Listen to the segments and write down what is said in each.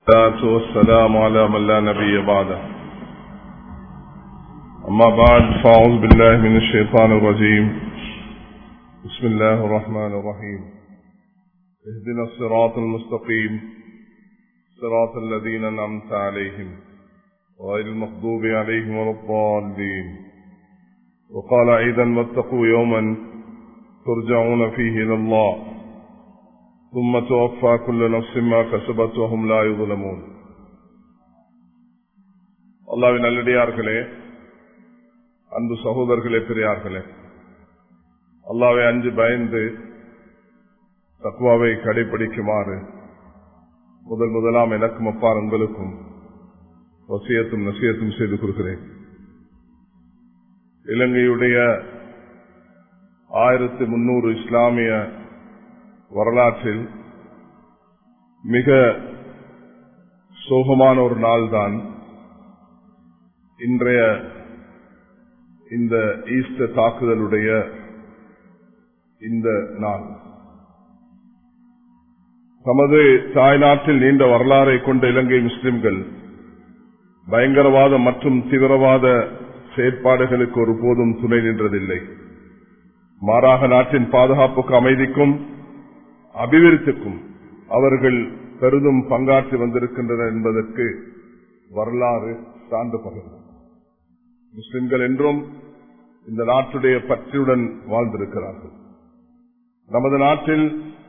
والصلاة والسلام على من لا نبي بعده أما بعد فأعوذ بالله من الشيطان الرجيم بسم الله الرحمن الرحيم اهدنا الصراط المستقيم صراط الذين أنعمت عليهم غير المغضوب عليهم ولا الضالين وقال أيضا واتقوا يوما ترجعون فيه إلى الله ثم توفى كل نفس ما كسبت وهم لا يظلمون அல்லாவின் நல்லடியார்களே அன்பு சகோதரர்களே பெரியார்களே அல்லாவை அஞ்சு பயந்து தக்குவாவை கடைபிடிக்குமாறு முதல் முதலாம் எனக்கும் அப்பார் உங்களுக்கும் வசியத்தும் நசியத்தும் செய்து கொடுக்கிறேன் இலங்கையுடைய ஆயிரத்தி முன்னூறு இஸ்லாமிய வரலாற்றில் மிக சோகமான ஒரு நாள்தான் இன்றைய இந்த ஈஸ்டர் தாக்குதலுடைய இந்த நாள் தமது தாய்நாட்டில் நீண்ட வரலாறை கொண்ட இலங்கை முஸ்லிம்கள் பயங்கரவாத மற்றும் தீவிரவாத செயற்பாடுகளுக்கு ஒருபோதும் துணை நின்றதில்லை மாறாக நாட்டின் பாதுகாப்புக்கு அமைதிக்கும் அபிவிருத்திக்கும் அவர்கள் பெரிதும் பங்காற்றி வந்திருக்கின்றனர் என்பதற்கு வரலாறு சார்ந்து பகிர்ந்தது முஸ்லிம்கள் என்றும் இந்த நாட்டுடைய பற்றியுடன் வாழ்ந்திருக்கிறார்கள் நமது நாட்டில்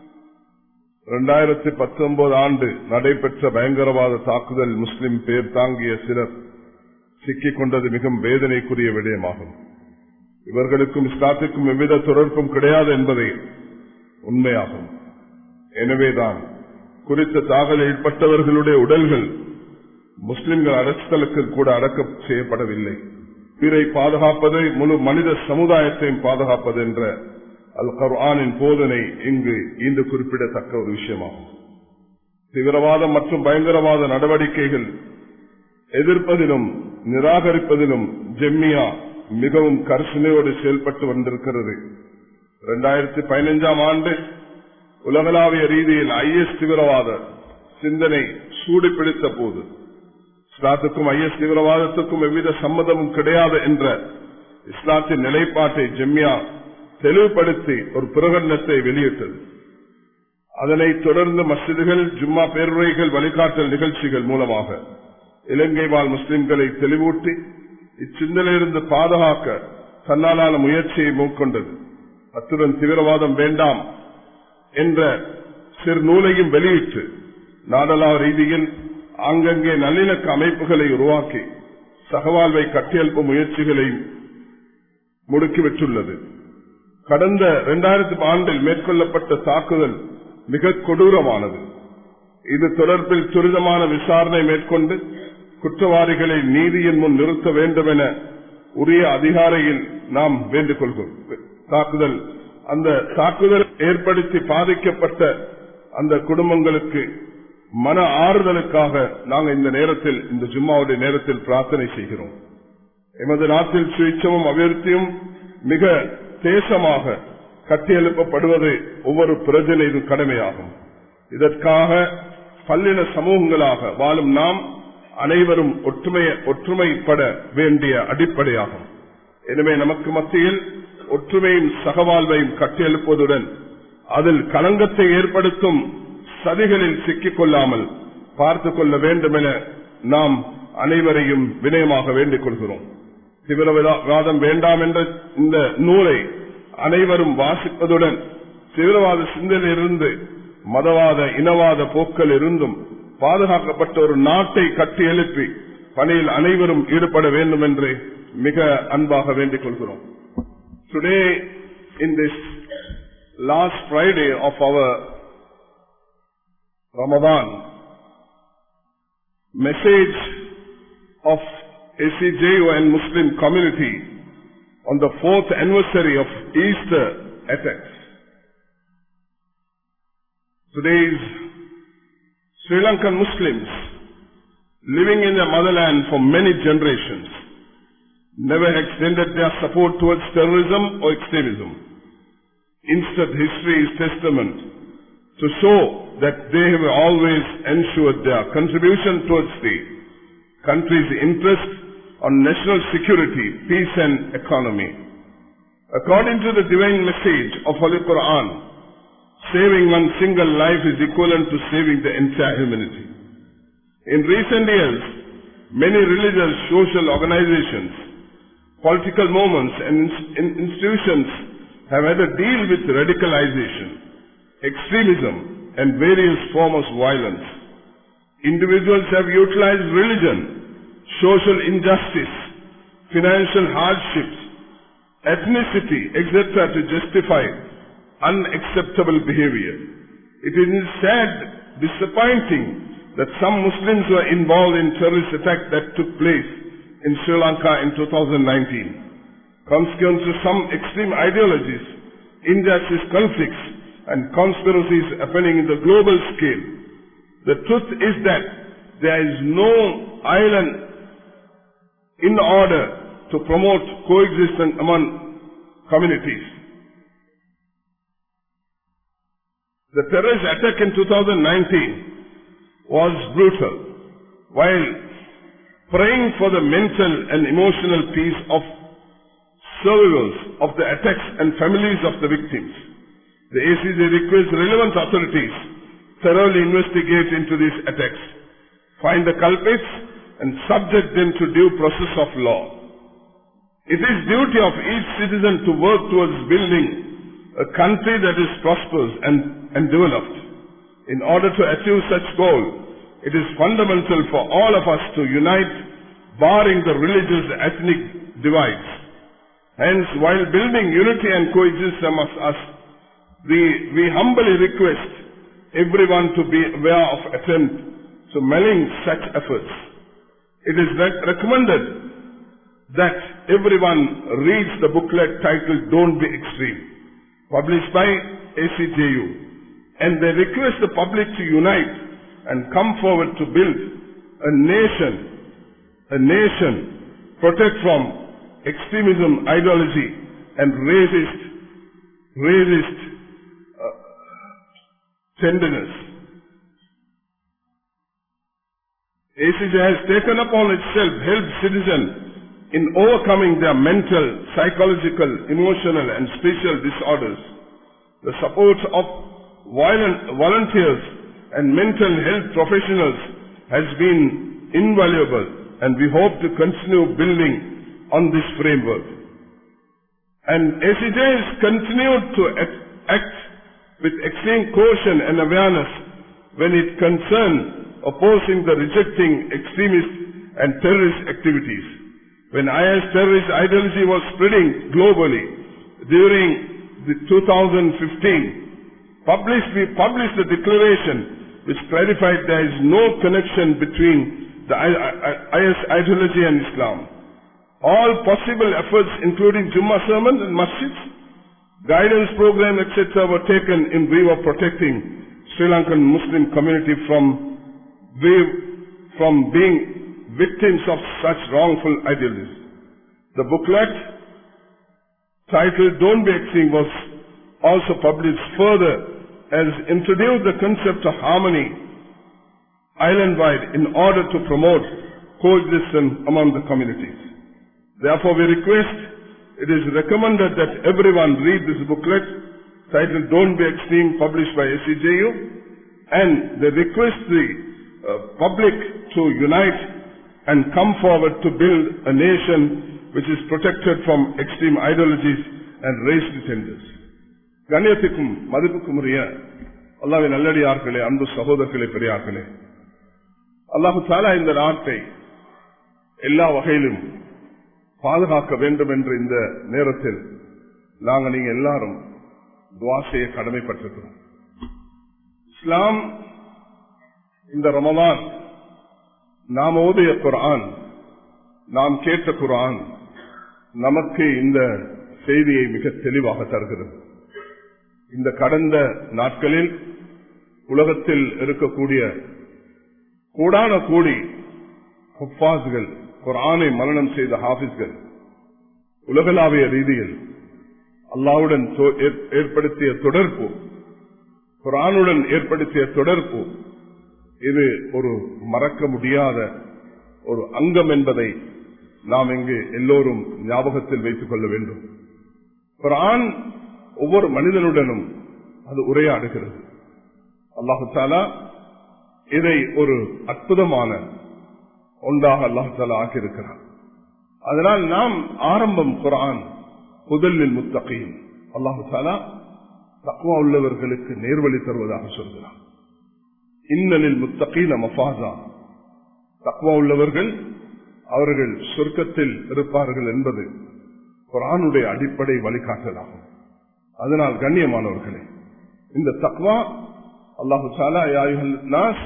இரண்டாயிரத்தி பத்தொன்பது ஆண்டு நடைபெற்ற பயங்கரவாத தாக்குதல் முஸ்லிம் பேர் தாங்கிய சிலர் சிக்கிக் கொண்டது மிகவும் வேதனைக்குரிய விடயமாகும் இவர்களுக்கும் இஸ்லாத்திற்கும் எவ்வித தொடர்பும் கிடையாது என்பதை உண்மையாகும் எனவேதான் குறித்த தாக்கல் ஏற்பட்டவர்களுடைய உடல்கள் முஸ்லிம்கள் அரசுகளுக்கு கூட அடக்கம் செய்யப்படவில்லை உயிரை பாதுகாப்பதை முழு மனித சமுதாயத்தையும் பாதுகாப்பது என்ற அல் கர்ஆனின் போதனை இங்கு இன்று குறிப்பிடத்தக்க ஒரு விஷயமாகும் தீவிரவாதம் மற்றும் பயங்கரவாத நடவடிக்கைகள் எதிர்ப்பதிலும் நிராகரிப்பதிலும் ஜெம்மியா மிகவும் கரிசனையோடு செயல்பட்டு வந்திருக்கிறது இரண்டாயிரத்தி பதினைஞ்சாம் ஆண்டு உலகளாவிய ரீதியில் ஐஎஸ் தீவிரவாத சிந்தனை சூடுபிடித்த போது இஸ்லாத்துக்கும் ஐஎஸ் தீவிரவாதத்துக்கும் எவ்வித சம்மதமும் கிடையாது என்ற இஸ்லாத்தின் நிலைப்பாட்டை ஜெம்மியா தெளிவுபடுத்தி ஒரு பிரகடனத்தை வெளியிட்டது அதனைத் தொடர்ந்து மசிதிகள் ஜும்மா பேருரைகள் வழிகாட்டல் நிகழ்ச்சிகள் மூலமாக இலங்கை வாழ் முஸ்லிம்களை தெளிவூட்டி இச்சிந்தனையிலிருந்து பாதுகாக்க தன்னாலான முயற்சியை மேற்கொண்டது அத்துடன் தீவிரவாதம் வேண்டாம் என்ற சிறு நூலையும் வெளியிட்டு நாடலா ரீதியில் அங்கங்கே நல்லிணக்க அமைப்புகளை உருவாக்கி சகவாழ்வை கட்டியெழுப்பும் முயற்சிகளை முடுக்கிவிட்டுள்ளது கடந்த இரண்டாயிரத்தி ஆண்டில் மேற்கொள்ளப்பட்ட தாக்குதல் மிக கொடூரமானது இது தொடர்பில் துரிதமான விசாரணை மேற்கொண்டு குற்றவாளிகளை நீதியின் முன் நிறுத்த வேண்டும் என உரிய அதிகாரியில் நாம் வேண்டுக் கொள்கிறோம் தாக்குதல் அந்த தாக்குதல் ஏற்படுத்தி பாதிக்கப்பட்ட அந்த குடும்பங்களுக்கு மன ஆறுதலுக்காக நாங்கள் இந்த நேரத்தில் இந்த ஜும்மாவுடைய நேரத்தில் பிரார்த்தனை செய்கிறோம் எமது நாட்டில் சுயச்சமும் அபிவிருத்தியும் மிக தேசமாக கட்டியெழுப்பப்படுவது ஒவ்வொரு பிரஜனையும் கடமையாகும் இதற்காக பல்லின சமூகங்களாக வாழும் நாம் அனைவரும் ஒற்றுமைப்பட வேண்டிய அடிப்படையாகும் எனவே நமக்கு மத்தியில் ஒற்றுமையும் சகவாழ்வையும் கட்டியெழுப்பதுடன் அதில் களங்கத்தை ஏற்படுத்தும் சதிகளில் சிக்கிக் கொள்ளாமல் பார்த்துக் கொள்ள வேண்டும் என நாம் அனைவரையும் வினயமாக வேண்டிக் கொள்கிறோம் தீவிரவாதம் வேண்டாம் என்ற இந்த நூலை அனைவரும் வாசிப்பதுடன் தீவிரவாத சிந்தனையிலிருந்து மதவாத இனவாத போக்கள் இருந்தும் பாதுகாக்கப்பட்ட ஒரு நாட்டை கட்டி எழுப்பி பணியில் அனைவரும் ஈடுபட வேண்டும் என்று மிக அன்பாக வேண்டிக் கொள்கிறோம் today in this last Friday of our Ramadan message of ACJU and Muslim community on the fourth anniversary of Easter attacks. Today's Sri Lankan Muslims living in their motherland for many generations never extended their support towards terrorism or extremism. Instead, history is testament to show that they have always ensured their contribution towards the country's interest on national security, peace and economy. According to the divine message of Holy Quran, saving one single life is equivalent to saving the entire humanity. In recent years, many religious social organizations, political movements and institutions have had a deal with radicalization, extremism and various forms of violence. Individuals have utilized religion, social injustice, financial hardships, ethnicity, etc. to justify unacceptable behavior. It is sad, disappointing that some Muslims were involved in terrorist attack that took place in Sri Lanka in 2019. Consequent to some extreme ideologies, injustice conflicts and conspiracies happening in the global scale. The truth is that there is no island in order to promote coexistence among communities. The terrorist attack in 2019 was brutal. While praying for the mental and emotional peace of survivors of the attacks and families of the victims, the ACJ requests relevant authorities thoroughly investigate into these attacks, find the culprits and subject them to due process of law. It is duty of each citizen to work towards building a country that is prosperous and, and developed. In order to achieve such goal, it is fundamental for all of us to unite, barring the religious ethnic divides. Hence, while building unity and coexistence amongst us, we, we humbly request everyone to be aware of attempt to malign such efforts. It is rec- recommended that everyone reads the booklet titled Don't Be Extreme, published by ACJU, and they request the public to unite and come forward to build a nation, a nation protect from extremism, ideology, and racist, racist uh, tenderness. ACJ has taken upon itself help citizens in overcoming their mental, psychological, emotional and spiritual disorders. The support of violent volunteers and mental health professionals has been invaluable and we hope to continue building on this framework. And ACJ has continued to act with extreme caution and awareness when it concerns opposing the rejecting extremist and terrorist activities. When IS terrorist ideology was spreading globally during the 2015, published, we published a declaration which clarified there is no connection between the IS ideology and Islam. All possible efforts including Jummah sermons and masjids, guidance program etc. were taken in view of protecting Sri Lankan Muslim community from, from being victims of such wrongful ideologies. The booklet titled Don't Be Extreme was also published further as introduced the concept of harmony island-wide in order to promote coexistence among the communities. Therefore, we request, it is recommended that everyone read this booklet titled Don't Be Extreme published by ACJU and they request the uh, public to unite and come forward to build a nation which is protected from extreme ideologies and race tenders. கண்ணியத்துக்கும் மதிப்புக்கும் உரிய அல்லாவின் நல்லடியார்களே அன்பு சகோதரர்களே பெரியார்களே அல்லாஹு தாலா இந்த நாட்டை எல்லா வகையிலும் பாதுகாக்க வேண்டும் என்று இந்த நேரத்தில் நாங்கள் நீங்க எல்லாரும் துவா செய்ய கடமைப்பட்டிருக்கிறோம் இஸ்லாம் இந்த ரமதான் நாம் ஓதிய குரான் நாம் கேட்ட குரான் நமக்கு இந்த செய்தியை மிக தெளிவாக தருகிறது இந்த கடந்த நாட்களில் உலகத்தில் இருக்கக்கூடிய கூடான கூடி ஹுஃபாஸ்கள் குரானை மரணம் செய்த ஹாபிஸ்கள் உலகளாவிய ரீதியில் அல்லாவுடன் ஏற்படுத்திய தொடர்பு குரானுடன் ஏற்படுத்திய தொடர்பு இது ஒரு மறக்க முடியாத ஒரு அங்கம் என்பதை நாம் இங்கு எல்லோரும் ஞாபகத்தில் வைத்துக் கொள்ள வேண்டும் குரான் ஒவ்வொரு மனிதனுடனும் அது உரையாடுகிறது அல்லாஹு தாலா இதை ஒரு அற்புதமான ஒன்றாக அல்லாஹு தாலா ஆக்கியிருக்கிறார் அதனால் நாம் ஆரம்பம் குரான் முதலில் முத்தகையும் அல்லாஹு தாலா தக்குவா உள்ளவர்களுக்கு நேர்வழி தருவதாக சொல்கிறார் இன்னலில் முத்தகீன மஃபாசா தக்குவா உள்ளவர்கள் அவர்கள் சொர்க்கத்தில் இருப்பார்கள் என்பது குரானுடைய அடிப்படை வழிகாட்டலாகும் அதனால் கண்ணியமானவர்களே இந்த தக்வா அல்லாஹு சாலா நாஸ்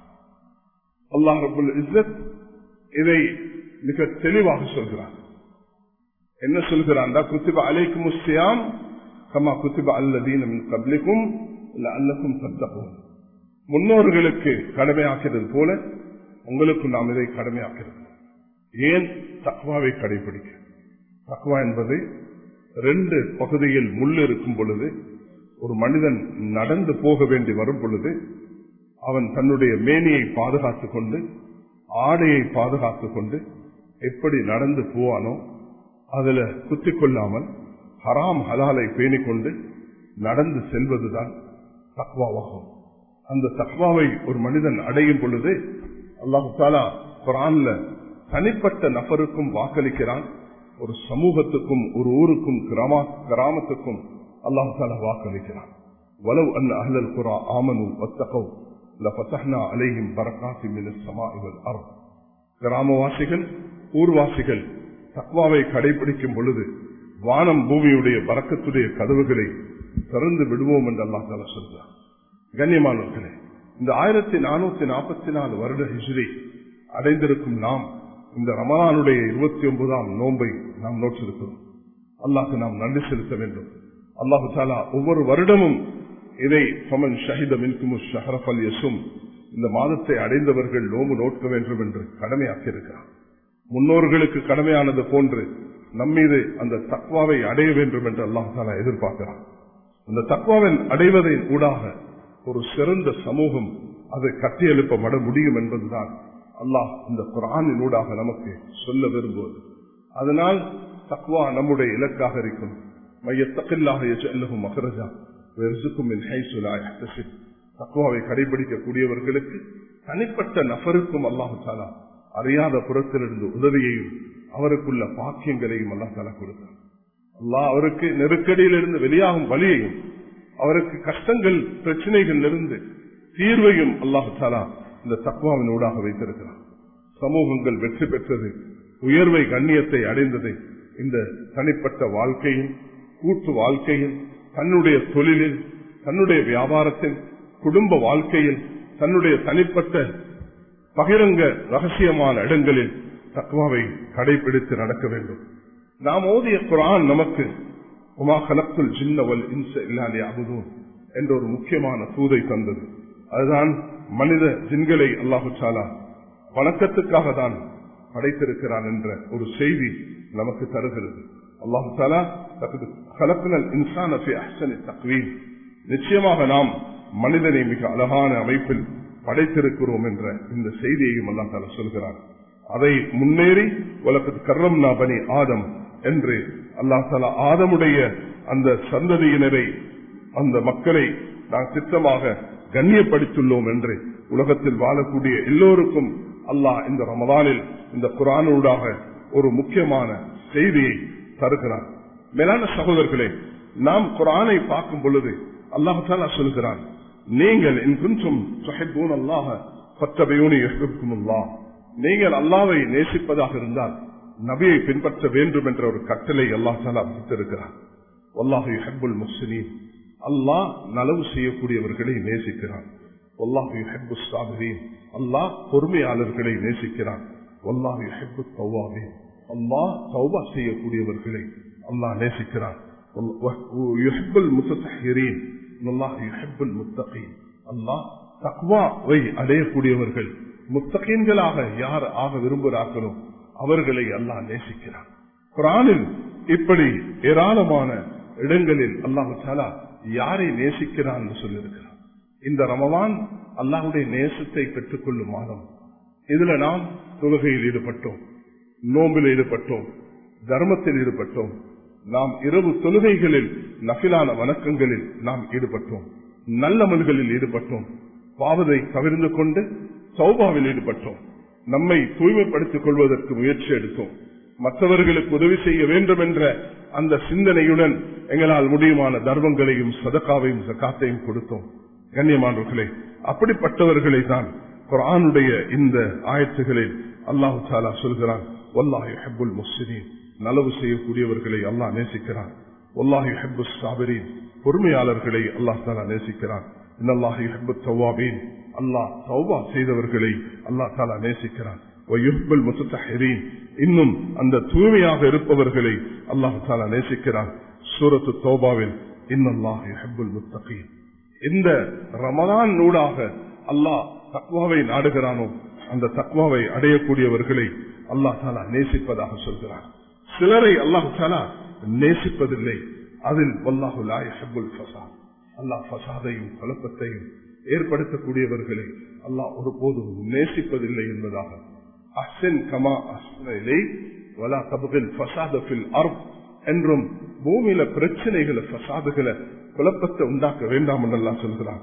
அல்லாஹ் ரபுல் இஸ்ஸத் இதை மிக தெளிவாக சொல்கிறார் என்ன சொல்கிறான் குத்திப அலைக்கும் சியாம் கமா குத்திப அல்லதீன கப்லிக்கும் அல்லக்கும் சத்தகும் முன்னோர்களுக்கு கடமையாக்கிறது போல உங்களுக்கு நாம் இதை கடமையாக்கிறது ஏன் தக்வாவை கடைபிடிக்க தக்வா என்பது ரெண்டு பகுதியில் முள் இருக்கும் பொழுது ஒரு மனிதன் நடந்து போக வேண்டி வரும் பொழுது அவன் தன்னுடைய மேனியை பாதுகாத்துக் கொண்டு ஆடையை பாதுகாத்துக் கொண்டு எப்படி நடந்து போவானோ அதுல குத்திக் கொள்ளாமல் ஹராம் ஹலாலை பேணிக்கொண்டு நடந்து செல்வதுதான் தக்வாவாகும் அந்த தக்வாவை ஒரு மனிதன் அடையும் பொழுது அல்லாஹு தாலா குரான்ல தனிப்பட்ட நபருக்கும் வாக்களிக்கிறான் ஒரு சமூகத்துக்கும் ஒரு ஊருக்கும் கிராம கிராமத்துக்கும் அல்லாஹு தாலா வாக்களிக்கிறான் வலவு அன் அஹ்லல் குரா ஆமனு வத்தகோ லபத்தஹ்னா அலைஹிம் பரகாசி மின சமா இவல் அர் கிராமவாசிகள் ஊர்வாசிகள் தக்வாவை கடைபிடிக்கும் பொழுது வானம் பூமியுடைய பறக்கத்துடைய கதவுகளை திறந்து விடுவோம் என்று அல்லா தாலா சொல்றார் கண்ணியமானவர்களே இந்த ஆயிரத்தி நானூத்தி நாற்பத்தி நாலு வருட ஹிஜ்ரி அடைந்திருக்கும் நாம் இந்த ரமலானுடைய இருபத்தி ஒன்பதாம் நோன்பை நாம் நோற்றிருக்கிறோம் அல்லாஹு நாம் நன்றி செலுத்த வேண்டும் அல்லாஹு தாலா ஒவ்வொரு வருடமும் இதை பமன் ஷஹித மின்குமு ஷஹரப் அல் யசும் இந்த மாதத்தை அடைந்தவர்கள் நோம்பு நோட்க வேண்டும் என்று கடமையாக்கியிருக்கிறார் முன்னோர்களுக்கு கடமையானது போன்று நம்மீது அந்த தக்வாவை அடைய வேண்டும் என்று அல்லாஹ் தாலா எதிர்பார்க்கிறார் அந்த தக்வாவை அடைவதன் ஊடாக ஒரு சிறந்த சமூகம் அதை கட்டியெழுப்பப்பட முடியும் என்பதுதான் அல்லாஹ் இந்த குரானின் ஊடாக நமக்கு சொல்ல விரும்புவது அதனால் தக்வா நம்முடைய இலக்காக இருக்கும் மையத்தக்கில்லாக எல்லகும் மகரஜா வெறுக்கும் தக்குவாவை கடைபிடிக்கக்கூடியவர்களுக்கு தனிப்பட்ட நபருக்கும் அல்லாஹு தாலா அறியாத புறத்திலிருந்து உதவியையும் அவருக்குள்ள பாக்கியங்களையும் அல்லா தாலா கொடுத்தார் அல்லா அவருக்கு நெருக்கடியிலிருந்து வெளியாகும் வழியையும் அவருக்கு கஷ்டங்கள் பிரச்சனைகள் இருந்து தீர்வையும் அல்லாஹு தாலா இந்த தக்குவாவின் ஊடாக வைத்திருக்கிறார் சமூகங்கள் வெற்றி பெற்றது உயர்வை கண்ணியத்தை அடைந்தது இந்த தனிப்பட்ட வாழ்க்கையில் கூட்டு வாழ்க்கையில் தன்னுடைய தொழிலில் தன்னுடைய வியாபாரத்தில் குடும்ப வாழ்க்கையில் தன்னுடைய தனிப்பட்ட பகிரங்க ரகசியமான இடங்களில் தக்வாவை கடைபிடித்து நடக்க வேண்டும் நாம் ஓதிய குரான் நமக்கு உமா கலக்குள் ஜின்னவல் இன்ச இல்லாலே அகுதும் என்ற ஒரு முக்கியமான தூதை தந்தது அதுதான் மனித ஜின்களை அல்லாஹு சாலா வணக்கத்துக்காக தான் படைத்திருக்கிறான் என்ற ஒரு செய்தி நமக்கு தருகிறது அல்லாஹு தாலா கலப்பினல் இன்சான தக்வீம் நிச்சயமாக நாம் மனிதனை மிக அழகான அமைப்பில் படைத்திருக்கிறோம் என்ற இந்த செய்தியையும் அல்லா தாலா சொல்கிறார் அதை முன்னேறி உலகத்து கர்ரம் பனி ஆதம் என்று அல்லா தாலா ஆதமுடைய அந்த சந்ததியினரை அந்த மக்களை நாம் திட்டமாக கண்ணியப்படுத்தியுள்ளோம் என்று உலகத்தில் வாழக்கூடிய எல்லோருக்கும் அல்லாஹ் இந்த ரமதானில் இந்த குரானூடாக ஒரு முக்கியமான செய்தியை தருகிறார் மேலான சகோதரர்களே நாம் குரானை பார்க்கும் பொழுது அல்லாஹாலா சொல்கிறான் நீங்கள் அல்லாஹ நீங்கள் அல்லாவை நேசிப்பதாக இருந்தால் நபியை பின்பற்ற வேண்டும் என்ற ஒரு கட்டளை அல்லாஹாலா விடுத்திருக்கிறார் அல்லாஹு ஹெப்புல் முஸ்லீம் அல்லாஹ் நலவு செய்யக்கூடியவர்களை நேசிக்கிறான் ஒல்லாஹு ஹெப்பு சாபரீன் அல்லாஹ் பொறுமையாளர்களை நேசிக்கிறான் ஒல்லாஹு ஹெப்பு தௌவாவே அல்லாஹ் தௌபா செய்யக்கூடியவர்களை அல்லாஹ் நேசிக்கிறான் அல்லாஹ் தக்வாவை அடையக்கூடியவர்கள் முத்தகீன்களாக யார் ஆக விரும்புகிறார்களோ அவர்களை அல்லாஹ் நேசிக்கிறான் குரானில் இப்படி ஏராளமான இடங்களில் அல்லாஹு சாலா யாரை நேசிக்கிறான் என்று சொல்லியிருக்கிறான் இந்த ரமவான் அல்லாஹுடைய நேசத்தை பெற்றுக்கொள்ளும் மாதம் இதுல நாம் தொழுகையில் ஈடுபட்டோம் நோம்பில் ஈடுபட்டோம் தர்மத்தில் ஈடுபட்டோம் நாம் இரவு தொழுகைகளில் நபிலான வணக்கங்களில் நாம் ஈடுபட்டோம் நல்லமல்களில் ஈடுபட்டோம் பாவதை கவிர்ந்து கொண்டு சௌபாவில் ஈடுபட்டோம் நம்மை தூய்மைப்படுத்திக் கொள்வதற்கு முயற்சி எடுத்தோம் மற்றவர்களுக்கு உதவி செய்ய வேண்டும் என்ற அந்த சிந்தனையுடன் எங்களால் முடியுமான தர்மங்களையும் சதக்காவையும் சக்காத்தையும் கொடுத்தோம் கண்ணியமானவர்களே அப்படிப்பட்டவர்களை தான் குரானுடைய இந்த ஆயத்துகளில் அல்லாஹு தாலா சொல்கிறான் ஒல்லாஹி ஹெபுல் முஸ்லிம் நலவு செய்யக்கூடியவர்களை அல்லாஹ் நேசிக்கிறான் ஒல்லாஹி ஹெபு சாபரின் பொறுமையாளர்களை அல்லாஹ் தாலா நேசிக்கிறான் இன்னல்லாஹி ஹெபு தவாபீன் அல்லாஹ் தௌபா செய்தவர்களை அல்லாஹ் தாலா நேசிக்கிறான் இன்னும் அந்த தூய்மையாக இருப்பவர்களை அல்லாஹு தாலா நேசிக்கிறான் சூரத்து தௌபாவில் இன்னல்லாஹி ஹெபுல் முத்தகீன் இந்த ரமதான் நூடாக அல்லாஹ் தக்வாவை நாடுகிறானோ அந்த தக்வாவை அடையக்கூடியவர்களை அல்லா தாலா நேசிப்பதாக சொல்கிறார் சிலரை அல்லாஹு தாலா நேசிப்பதில்லை அதில் வல்லாஹு லாயபுல் ஃபசாத் அல்லாஹ் ஃபசாதையும் குழப்பத்தையும் ஏற்படுத்தக்கூடியவர்களை அல்லாஹ் ஒருபோதும் நேசிப்பதில்லை என்பதாக அஹ்சன் கமா அஸ்னை வலா தபுகில் ஃபசாதபில் அர்ப் என்றும் பூமியில பிரச்சனைகளை ஃபசாதுகளை குழப்பத்தை உண்டாக்க வேண்டாம் என்று சொல்கிறான்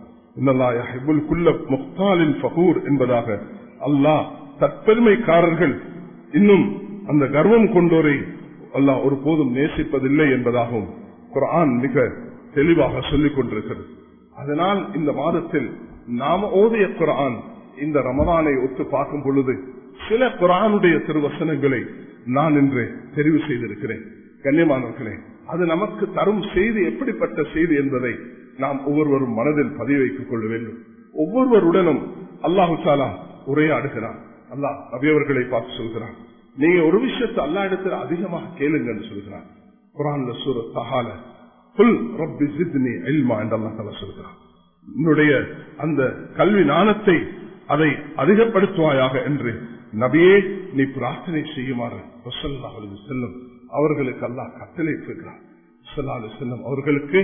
என்பதாக அல்லாஹ் தற்பெருமைக்காரர்கள் இன்னும் அந்த கர்வம் கொண்டோரை அல்லாஹ் ஒரு போதும் நேசிப்பதில்லை என்பதாகவும் குரான் மிக தெளிவாக சொல்லிக் கொண்டிருக்கிறது அதனால் இந்த மாதத்தில் நாம ஓதிய குரான் இந்த ரமதானை ஒத்து பார்க்கும் பொழுது சில குரானுடைய திருவசனங்களை நான் இன்று தெரிவு செய்திருக்கிறேன் கண்ணியமானவர்களே அது நமக்கு தரும் செய்தி எப்படிப்பட்ட செய்தி என்பதை நாம் ஒவ்வொருவரும் மனதில் பதிவு வைத்துக் கொள்ள வேண்டும் ஒவ்வொருவருடனும் அல்லாஹு சாலா உரையாடுகிறான் அல்லாஹ் நபியவர்களை பார்த்து சொல்கிறான் நீங்க ஒரு விஷயத்தை அல்லா இடத்துல அதிகமாக கேளுங்கன்னு சொல்கிறான் குரான்ல சூர தகால புல் ரப்பி ஜித்னி எல்மா என்று அல்லா தலா சொல்கிறான் உன்னுடைய அந்த கல்வி ஞானத்தை அதை அதிகப்படுத்துவாயாக என்று நபியே நீ பிரார்த்தனை செய்யுமாறு செல்லும் அவர்களுக்கு அல்லாஹ் கட்டளை இருக்கிறார் செல்லும் அவர்களுக்கு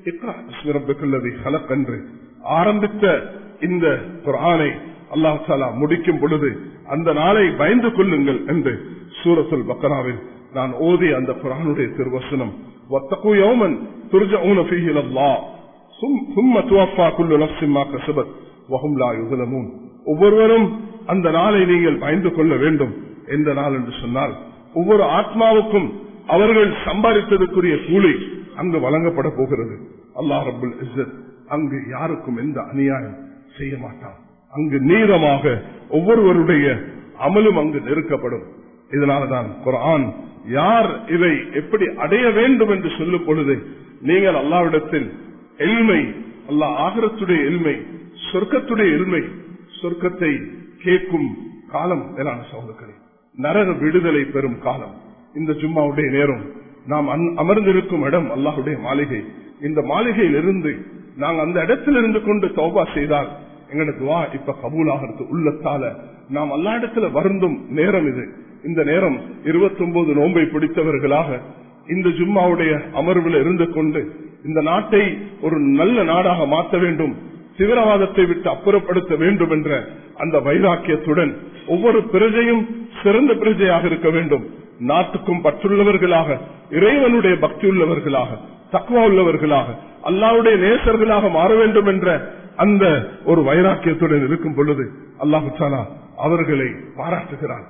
என்று ஆரம்பித்த இந்த குரானை அல்லாஹ் சாலா முடிக்கும் பொழுது அந்த நாளை பயந்து கொள்ளுங்கள் என்று சூரத்துல் பக்கராவில் நான் ஓதி அந்த குரானுடைய திருவசனம் வத்தகு யௌமன் துர்ஜஊன ஃபீஹி இலல்லாஹ் ثم توفى كل نفس ما كسبت وهم لا يظلمون ஒவ்வொருவரும் அந்த நாளை நீங்கள் பயந்து கொள்ள வேண்டும் எந்த நாள் என்று சொன்னால் ஒவ்வொரு ஆத்மாவுக்கும் அவர்கள் சம்பாதித்ததற்குரிய கூலி அங்கு வழங்கப்பட போகிறது அல்லாஹ் ரபுல் இஸ்ஸத் அங்கு யாருக்கும் எந்த அநியாயம் செய்ய மாட்டான் அங்கு நீளமாக ஒவ்வொருவருடைய அமலும் அங்கு நெருக்கப்படும் இதனாலதான் குரான் யார் இதை எப்படி அடைய வேண்டும் என்று சொல்லும் பொழுது நீங்கள் அல்லாவிடத்தில் எல்மை அல்லாஹ் ஆகரத்துடைய எல்மை சொர்க்கத்துடைய எல்மை சொர்க்கத்தை கேட்கும் காலம் மேலான சகோதரர்களே நரக விடுதலை பெறும் காலம் இந்த ஜும்மாவுடைய நேரம் நாம் அமர்ந்திருக்கும் இடம் அல்லாஹுடைய மாளிகை இந்த மாளிகையில் இருந்து நாங்கள் அந்த இடத்தில் இருந்து கொண்டு தௌபா செய்தால் எங்களோட துவா இப்ப கபூலாகிறது உள்ளத்தால நாம் அல்லா இடத்துல வருந்தும் நேரம் இது இந்த நேரம் இருபத்தி ஒன்பது நோன்பை பிடித்தவர்களாக இந்த ஜும்மாவுடைய அமர்வில் இருந்து கொண்டு இந்த நாட்டை ஒரு நல்ல நாடாக மாற்ற வேண்டும் தீவிரவாதத்தை விட்டு அப்புறப்படுத்த வேண்டும் என்ற அந்த வைராக்கியத்துடன் ஒவ்வொரு பிரஜையும் சிறந்த பிரஜையாக இருக்க வேண்டும் நாட்டுக்கும் பற்றுள்ளவர்களாக இறைவனுடைய பக்தி உள்ளவர்களாக தக்குவா உள்ளவர்களாக அல்லாவுடைய நேசர்களாக மாற வேண்டும் என்ற அந்த ஒரு வைராக்கியத்துடன் இருக்கும் பொழுது அல்லாஹு தாலா அவர்களை பாராட்டுகிறான்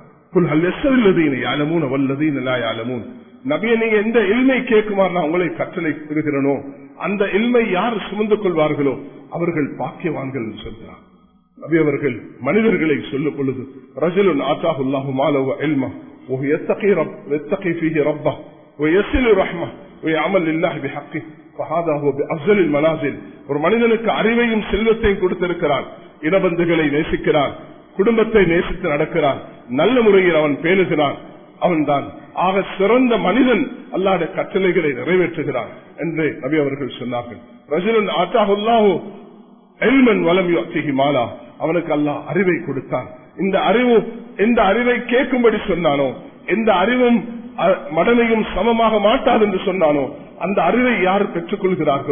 நபிய நீங்க எந்த இல்மை கேட்குமாறு நான் உங்களை கற்றலை பெறுகிறனோ அந்த இல்மை யார் சுமந்து கொள்வார்களோ அவர்கள் பாக்கியவான்கள் சொல்கிறார் நபி அவர்கள் மனிதர்களை சொல்லும் பொழுது ரஜலுன் ஆத்தாஹுல்லாஹு மாலவ எல்மா ويتقي رب يتقي فيه ربه ويصل رحمه ويعمل لله بحقه فهذا هو بأفضل المنازل ஒரு மனிதனுக்கு அறிவையும் செல்வத்தையும் கொடுத்திருக்கிறான் இனபந்துகளை நேசிக்கிறான் குடும்பத்தை நேசித்து நடக்கிறான் நல்ல முறையில் அவன் பேணுகிறான் அவன் தான் ஆக சிறந்த மனிதன் அல்லாத கட்டளைகளை நிறைவேற்றுகிறான் என்று நபி அவர்கள் சொன்னார்கள் ரஜுலன் ஆத்தாஹுல்லாஹு எல்மன் வலம் மாலா அவனுக்கு அல்லாஹ் அறிவை கொடுத்தான் இந்த அறிவு எந்த அறிவை கேட்கும்படி சொன்னானோ எந்த அறிவும் மடமையும் சமமாக மாட்டாது என்று சொன்னானோ அந்த அறிவை யார் பெற்றுக் கொள்கிறார்களோ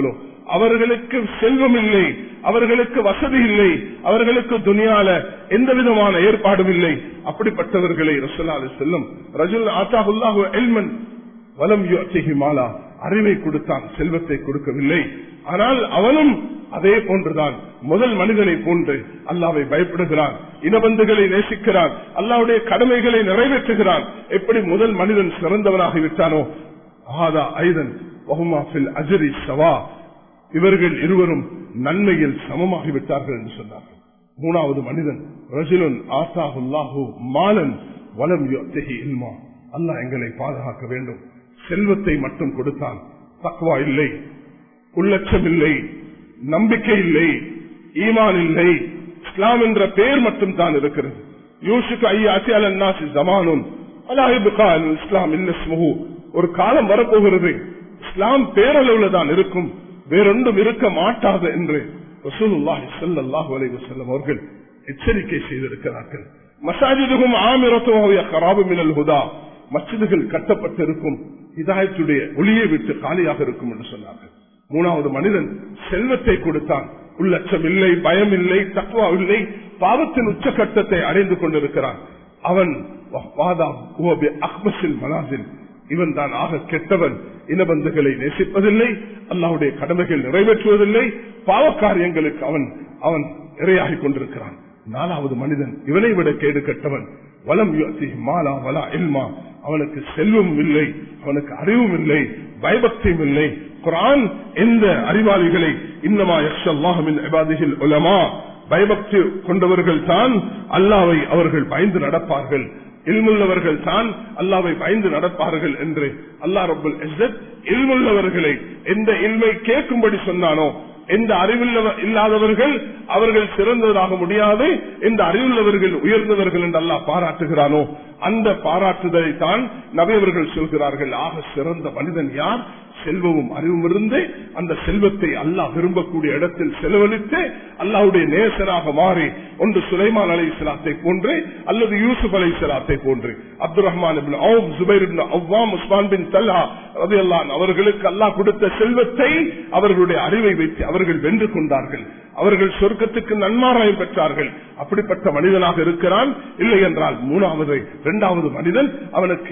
அவர்களுக்கு செல்வம் இல்லை அவர்களுக்கு வசதி இல்லை அவர்களுக்கு துணியால எந்த விதமான ஏற்பாடும் இல்லை அப்படிப்பட்டவர்களை ரசூலாலு செல்லும் ரஜுல் ஆத்தாஹுல்லாஹு எல்மன் வலம் மாலா அறிவை கொடுத்தான் செல்வத்தை கொடுக்கவில்லை ஆனால் அவனும் அதே போன்றுதான் முதல் மனிதனை போன்று அல்லாவை பயப்படுகிறான் இனபந்துகளை நேசிக்கிறான் அல்லாவுடைய கடமைகளை நிறைவேற்றுகிறான் எப்படி முதல் மனிதன் சிறந்தவனாகிவிட்டானோ ஆதா ஐதன் அஜரி சவா இவர்கள் இருவரும் நன்மையில் சமமாகிவிட்டார்கள் என்று சொன்னார்கள் மூணாவது மனிதன் ரஜுலன் ஆசாஹுல்லாஹு மாலன் வலம் இல்மா அல்லாஹ் எங்களை பாதுகாக்க வேண்டும் செல்வத்தை மட்டும் கொடுத்தான் தக்வா இல்லை உள்ளட்சம் இல்லை நம்பிக்கை இல்லை ஈமான் இல்லை இஸ்லாம் என்ற பெயர் மட்டும் தான் இருக்கிறது யூசுக்கு ஐயாசி அலன்னாசி ஜமானும் இஸ்லாம் இல்ல ஒரு காலம் வரப்போகிறது இஸ்லாம் பேரளவுல தான் இருக்கும் வேறொன்றும் இருக்க மாட்டாது என்று ரசூலுல்லாஹி ஸல்லல்லாஹு அலைஹி வஸல்லம் அவர்கள் எச்சரிக்கை செய்திருக்கிறார்கள் மசாஜிதுகும் ஆமிரத்துவாவிய கராபு மினல் ஹுதா மஸ்ஜிதுகள் கட்டப்பட்டிருக்கும் இதாயத்துடைய ஒளியை விட்டு காலியாக இருக்கும் என்று சொன்னார்கள் மூணாவது மனிதன் செல்வத்தை கொடுத்தான் உள்ளச்சம் இல்லை பயம் இல்லை தக்குவா இல்லை பாவத்தின் உச்சகட்டத்தை அடைந்து கொண்டிருக்கிறான் அவன் மனாசில் இவன் தான் ஆக கெட்டவன் இனபந்துகளை நேசிப்பதில்லை அல்லாவுடைய கடமைகள் நிறைவேற்றுவதில்லை பாவ காரியங்களுக்கு அவன் அவன் இரையாகி கொண்டிருக்கிறான் நாலாவது மனிதன் இவனை விட கேடு கெட்டவன் வலம் மாலா வலா இல்மா அவனுக்கு செல்வம் இல்லை அவனுக்கு அறிவும் இல்லை பயபக்தியும் இல்லை குரான் எந்த அறிவாளிகளை இன்னமா யக்ஷல்லாஹமின் உலமா பயபக்தி கொண்டவர்கள் தான் அல்லாவை அவர்கள் பயந்து நடப்பார்கள் இல்முள்ளவர்கள் தான் அல்லாவை பயந்து நடப்பார்கள் என்று அல்லா ரபுல் இல்முள்ளவர்களை எந்த இல்மை கேட்கும்படி சொன்னானோ எந்த அறிவுள்ள இல்லாதவர்கள் அவர்கள் சிறந்தவராக முடியாது எந்த அறிவுள்ளவர்கள் உயர்ந்தவர்கள் என்று அல்லாஹ் பாராட்டுகிறானோ அந்த பாராட்டுதலை தான் நபையவர்கள் சொல்கிறார்கள் ஆக சிறந்த மனிதன் யார் செல்வமும் அறிவும் இருந்து அந்த செல்வத்தை அல்லாஹ் விரும்பக்கூடிய இடத்தில் செலவழித்து அல்லாவுடைய நேசராக மாறி ஒன்று சுலைமான் அலை இஸ்லாத்தை போன்று அல்லது யூசுப் அலை இஸ்லாத்தை போன்று அப்துல் ரஹ்மான் ஜுபைர் அவ்வாம் உஸ்மான் பின் தல்லா ரதியல்லான் அவர்களுக்கு அல்லாஹ் கொடுத்த செல்வத்தை அவர்களுடைய அறிவை வைத்து அவர்கள் வென்று கொண்டார்கள் அவர்கள் சொர்க்கத்துக்கு நன்மாராயம் பெற்றார்கள் அப்படிப்பட்ட மனிதனாக இருக்கிறான் இல்லை என்றால் மூணாவது இரண்டாவது மனிதன் அவனுக்கு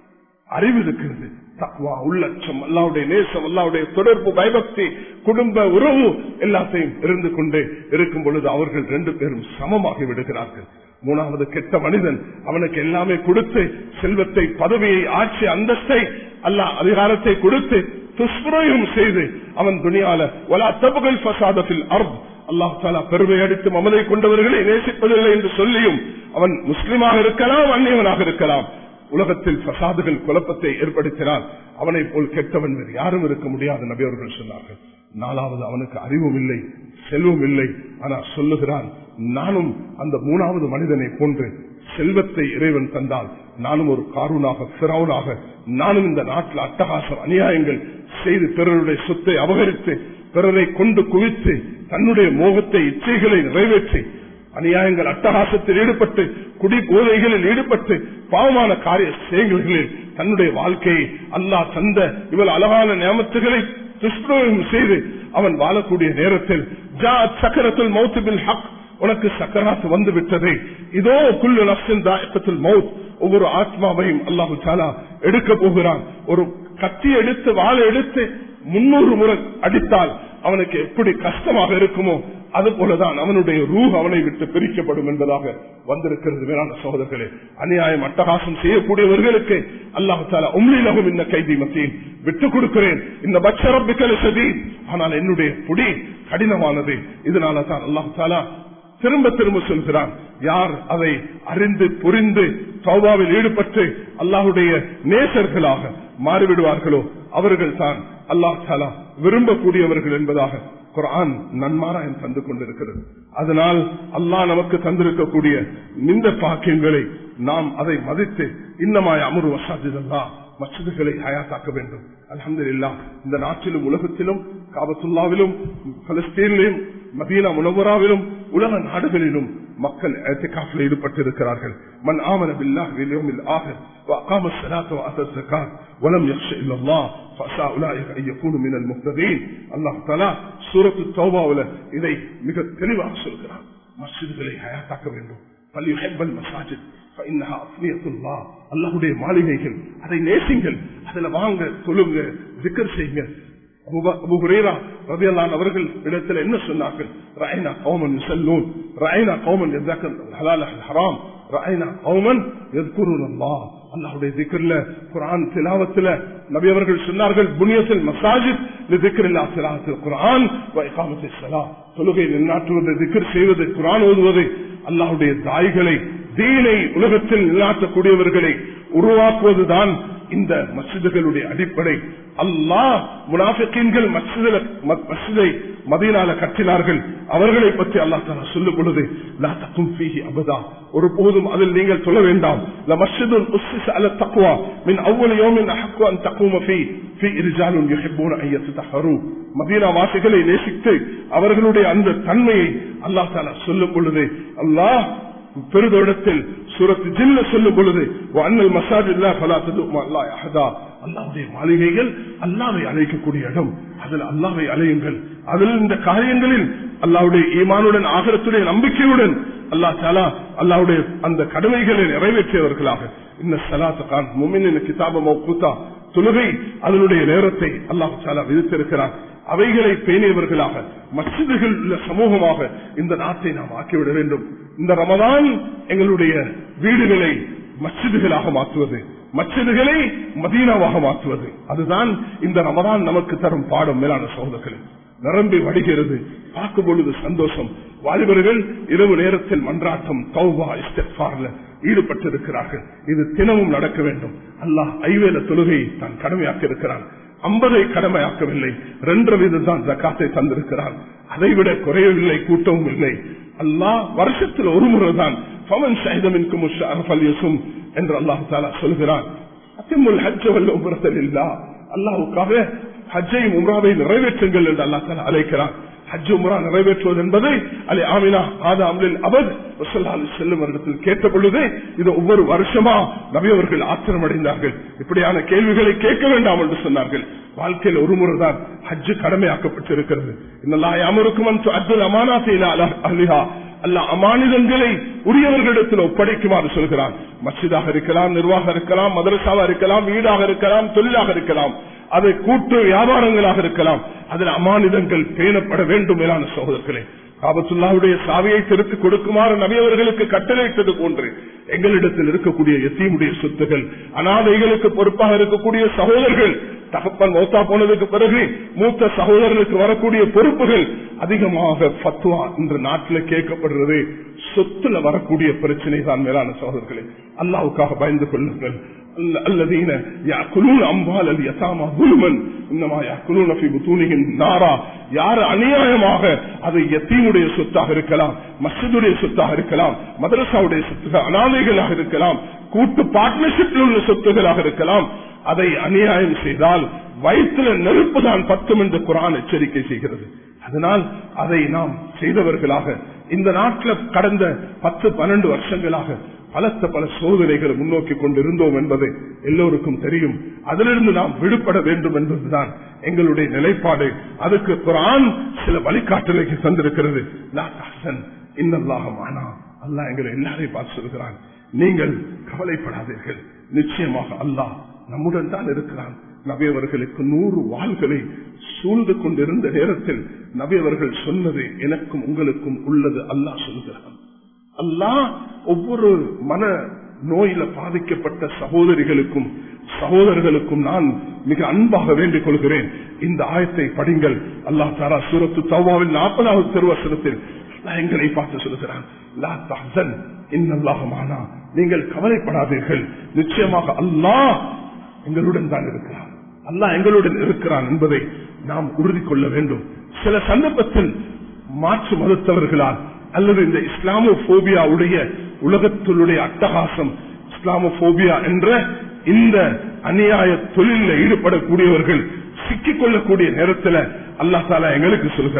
அறிவு இருக்கிறது தக்வா உள்ளட்சம் அல்லாவுடைய நேசம் அல்லாவுடைய தொடர்பு பயபக்தி குடும்ப உறவு எல்லாத்தையும் இருந்து கொண்டு இருக்கும் பொழுது அவர்கள் ரெண்டு பேரும் சமமாகி விடுகிறார்கள் மூணாவது கெட்ட மனிதன் அவனுக்கு எல்லாமே கொடுத்து செல்வத்தை பதவியை ஆட்சி அந்தஸ்தை அல்ல அதிகாரத்தை கொடுத்து துஷ்பிரயோகம் செய்து அவன் துணியால ஒலா தபுகள் பசாதத்தில் அர்ப் அல்லாஹ் தாலா பெருமை அடித்து மமதை கொண்டவர்களை நேசிப்பதில்லை என்று சொல்லியும் அவன் முஸ்லிமாக இருக்கலாம் அந்நியவனாக இருக்கலாம் உலகத்தில் பசாதுகள் குழப்பத்தை ஏற்படுத்தினால் அவனை போல் கெட்டவன் வேறு யாரும் இருக்க முடியாது நபியவர்கள் சொன்னார்கள் நாலாவது அவனுக்கு அறிவும் இல்லை செல்வம் இல்லை ஆனா சொல்லுகிறான் நானும் அந்த மூணாவது மனிதனை போன்று செல்வத்தை இறைவன் தந்தால் நானும் ஒரு காரூனாக சிறவனாக நானும் இந்த நாட்டில் அட்டகாசம் அநியாயங்கள் செய்து பிறருடைய சொத்தை அபகரித்து பிறரை கொண்டு குவித்து தன்னுடைய மோகத்தை இச்சைகளை நிறைவேற்றி அநியாயங்கள் அட்டகாசத்தில் ஈடுபட்டு குடி போதைகளில் ஈடுபட்டு பாவமான காரிய செயல்களில் தன்னுடைய வாழ்க்கையை அல்லாஹ் தந்த இவள் அழகான நியமத்துகளை துஷ்பிரயோகம் செய்து அவன் வாழக்கூடிய நேரத்தில் ஜா சக்கரத்தில் மௌத்துபில் ஹக் உனக்கு சக்கராத்து வந்து விட்டது இதோ குல்லு நப்சின் தாயக்கத்தில் மவுத் ஒவ்வொரு ஆத்மாவையும் அல்லாஹு சாலா எடுக்க போகிறான் ஒரு கத்தி எடுத்து வாழை எடுத்து முன்னூறு முறை அடித்தால் அவனுக்கு எப்படி கஷ்டமாக இருக்குமோ அது போலதான் அவனுடைய ரூ அவனை விட்டு பிரிக்கப்படும் என்பதாக வந்திருக்கிறது வேளாண் சகோதரர்களே அநியாயம் அட்டகாசம் செய்யக்கூடியவர்களுக்கு அல்லாஹு தாலா உம்லிலகும் இந்த கைதி மத்தியில் விட்டுக் கொடுக்கிறேன் இந்த பட்சரப்பிக்கலை சதி ஆனால் என்னுடைய புடி கடினமானது இதனால தான் அல்லாஹு தாலா திரும்ப திரும்ப சொல்கிறான் யார் அதை அறிந்து புரிந்து சௌபாவில் ஈடுபட்டு அல்லாஹுடைய நேசர்களாக மாறிவிடுவார்களோ அவர்கள் தான் அல்லாஹ் தாலா விரும்பக்கூடியவர்கள் என்பதாக குரான் நன்மாராயம் தந்து கொண்டிருக்கிறது அதனால் அல்லாஹ் நமக்கு தந்திருக்கக்கூடிய இந்த பாக்கியங்களை நாம் அதை மதித்து இன்னமாய் அமரு வசாதிதல்லா மசிதுகளை ஹயாத்தாக்க வேண்டும் அலமது இல்லா இந்த நாட்டிலும் உலகத்திலும் காபத்துல்லாவிலும் பலஸ்தீனிலும் மதீனா முனவராவிலும் உலக நாடுகளிலும் மக்கள் ஏத்திகாஃபில் ஈடுபட்டு இருக்கிறார்கள் மன் ஆமன பில்லாஹ் வில்யோமில் ஆக وأقام الصلاة وآتى الزكاة ولم يخش إلا الله فأسى أولئك أن يكونوا من المهتدين الله تعالى سورة التوبة இதை மிக தெளிவாக சொல்கிறார் மஸ்ஜிதுகளை ஹயாத்தாக்க வேண்டும் பல்யுஹெப்பல் மசாஜித் அல்லாஹுடைய மாளிகைகள் அதை நேசிங்கள் அதுல வாங்க தொழுங்க திக்கர் செய்யுங்க அவர்கள் இடத்துல என்ன சொன்னார்கள் ராயனா கௌமன் செல்லூன் ராயனா கௌமன் ஹராம் ராயனா கௌமன் எத்குருல்லா அல்லாஹுடைய திக்கர்ல குரான் திலாவத்துல நபி அவர்கள் சொன்னார்கள் புனியத்தில் மசாஜித் திக்கரில்லா திலாவத்தில் குரான் வைகாமத்தை சலா தொழுகை நின்னாற்றுவது திக்கர் செய்வது குரான் ஓதுவது அல்லாஹுடைய தாய்களை தீனை உலகத்தில் நிலாட்டக்கூடியவர்களை உருவாக்குவதுதான் இந்த மசிதுகளுடைய அடிப்படை அல்லாஹ் முனாஃபிக்கீன்கள் மசிதை மதியனால கட்டினார்கள் அவர்களை பற்றி அல்லா தாலா சொல்லும் பொழுது அபதா ஒரு போதும் அதில் நீங்கள் சொல்ல வேண்டாம் மதீனா வாசிகளை நேசித்து அவர்களுடைய அந்த தன்மையை அல்லா தாலா சொல்லும் பொழுது அல்லாஹ் பெருதோடத்தில் சூரத்து ஜில்ல சொல்லும் பொழுது அண்ணல் மசாஜ் இல்லா பலாத்தது அல்லாவுடைய மாளிகைகள் அல்லாவை அழைக்கக்கூடிய இடம் அதில் அல்லாவை அலையுங்கள் அதில் இந்த காரியங்களில் அல்லாவுடைய ஈமானுடன் ஆகரத்துடைய நம்பிக்கையுடன் அல்லா தாலா அல்லாவுடைய அந்த கடமைகளை நிறைவேற்றியவர்களாக இந்த சலாத்தான் முமின் கிதாப மௌகூத்தா தொழுகை அதனுடைய நேரத்தை அல்லாஹு தாலா விதித்திருக்கிறார் அவைகளை பேணியவர்களாக மசிதுகள் உள்ள சமூகமாக இந்த நாட்டை நாம் ஆக்கிவிட வேண்டும் இந்த ரமதான் எங்களுடைய வீடுகளை மசிதுகளாக மாற்றுவது மச்சிதுகளை மதீனாவாக மாற்றுவது அதுதான் இந்த ரமதான் நமக்கு தரும் பாடம் மேலான சோதர்கள் நிரம்பி வடிகிறது பார்க்கும் பொழுது சந்தோஷம் வாலிபர்கள் இரவு நேரத்தில் மன்றாட்டம் தௌபா இஸ்டெஃபார்ல ஈடுபட்டிருக்கிறார்கள் இது தினமும் நடக்க வேண்டும் அல்லாஹ் ஐவேல தொழுகையை தான் கடமையாக்க இருக்கிறான் ஐம்பதை கடமையாக்கவில்லை ரெண்டரை வீதம் தான் ஜக்காத்தை தந்திருக்கிறான் அதைவிட குறையவில்லை கூட்டவும் இல்லை அல்லாஹ் வருஷத்தில் ஒரு முறை தான் பவன் சைதமின்கும் என்று அல்லாஹு தாலா சொல்கிறான் அத்திமுல் ஹஜ் வல்ல உமரத்தல் இல்லா அல்லாஹுக்காக ஹஜ்ஜையும் உம்ராவை நிறைவேற்றுங்கள் என்று அல்லா தாலா அழைக்கிறான் ஹஜ் உம்ரா நிறைவேற்றுவது என்பதை அலி ஆமினா ஆதா அம்லில் அபத் செல்லும் வருடத்தில் கேட்ட பொழுது இது ஒவ்வொரு வருஷமா நபியவர்கள் ஆத்திரம் அடைந்தார்கள் இப்படியான கேள்விகளை கேட்க வேண்டாம் என்று சொன்னார்கள் வாழ்க்கையில் ஒரு முறைதான் ஹஜ்ஜு கடமையாக்கப்பட்டிருக்கிறது இன்னெல்லாம் அமருக்கும் அப்துல் அமானா அலிஹா அல்ல அமானிதங்களை உரியவர்களிடத்தில் ஒப்படைக்குமாறு சொல்கிறான் மசிதாக இருக்கலாம் நிர்வாகம் இருக்கலாம் மதரசாவா இருக்கலாம் வீடாக இருக்கலாம் தொழிலாக இருக்கலாம் அதை கூட்டு வியாபாரங்களாக இருக்கலாம் அதில் அமானிதங்கள் பேணப்பட வேண்டும் மேலான சகோதரர்களே காபத்துல்லாவுடைய சாவியை திருத்தி கொடுக்குமாறு நபியவர்களுக்கு கட்டளையிட்டது போன்று எங்களிடத்தில் இருக்கக்கூடிய எத்தீமுடைய சொத்துகள் அனாதைகளுக்கு பொறுப்பாக இருக்கக்கூடிய சகோதரர்கள் தகப்பன் மௌத்தா போனதுக்கு பிறகு மூத்த சகோதரர்களுக்கு வரக்கூடிய பொறுப்புகள் அதிகமாக பத்துவா இன்று நாட்டில் கேட்கப்படுறது சொத்துல வரக்கூடிய பிரச்சனை தான் மேலான சகோதரர்களே அல்லாவுக்காக பயந்து கொள்ளுங்கள் الذين يأكلون أموال اليتامى ظلما إنما يأكلون في بطونهم نارا யார் அநியாயமாக அது எத்தீனுடைய சொத்தாக இருக்கலாம் மசிதுடைய சொத்தாக இருக்கலாம் மதரசாவுடைய சொத்துகள் அனாதைகளாக இருக்கலாம் கூட்டு பார்ட்னர்ஷிப்பில் உள்ள சொத்துகளாக இருக்கலாம் அதை அநியாயம் செய்தால் வயிற்றுல நெருப்பு தான் பத்தும் என்று குரான் எச்சரிக்கை செய்கிறது அதனால் அதை நாம் செய்தவர்களாக இந்த நாட்டில் கடந்த பத்து பன்னெண்டு வருஷங்களாக பலத்த பல சோதனைகளை முன்னோக்கி கொண்டிருந்தோம் என்பது எல்லோருக்கும் தெரியும் அதிலிருந்து நாம் விடுபட வேண்டும் என்பதுதான் எங்களுடைய நிலைப்பாடு அதுக்கு குரான் சில வழிகாட்டலைக்கு தந்திருக்கிறது இன்னல்லாகமானா அல்லா எங்களை எல்லாரையும் பார்த்து சொல்கிறான் நீங்கள் கவலைப்படாதீர்கள் நிச்சயமாக அல்லாஹ் நம்முடன் தான் இருக்கிறான் நபியவர்களுக்கு நூறு வாள்களை சூழ்ந்து கொண்டிருந்த நேரத்தில் நபியவர்கள் சொன்னது எனக்கும் உங்களுக்கும் உள்ளது அல்லாஹ் சொல்கிறான் அல்லாஹ் ஒவ்வொரு மன நோயில பாதிக்கப்பட்ட சகோதரிகளுக்கும் சகோதரர்களுக்கும் நான் மிக அன்பாக வேண்டிக் கொள்கிறேன் இந்த ஆயத்தை படிங்கள் அல்லாஹ் தாரா சூரத்து தவாவில் நாற்பதாவது திருவசனத்தில் எங்களை பார்த்து சொல்லுகிறான் இன்னல்லாகமானா நீங்கள் கவலைப்படாதீர்கள் நிச்சயமாக அல்லாஹ் எங்களுடன் தான் இருக்கிறான் அல்லாஹ் எங்களுடன் இருக்கிறான் என்பதை நாம் உறுதி கொள்ள வேண்டும் சில சந்தர்ப்பத்தில் மாற்று மறுத்தவர்களால் அல்லது இந்த இஸ்லாமோபியாவுடைய உலகத்தினுடைய அட்டகாசம் இஸ்லாமோபியா என்ற இந்த அநியாய தொழிலில் ஈடுபடக்கூடியவர்கள் சிக்கிக் கொள்ளக்கூடிய நேரத்தில் அல்லா தாலா எங்களுக்கு சொல்கிறான்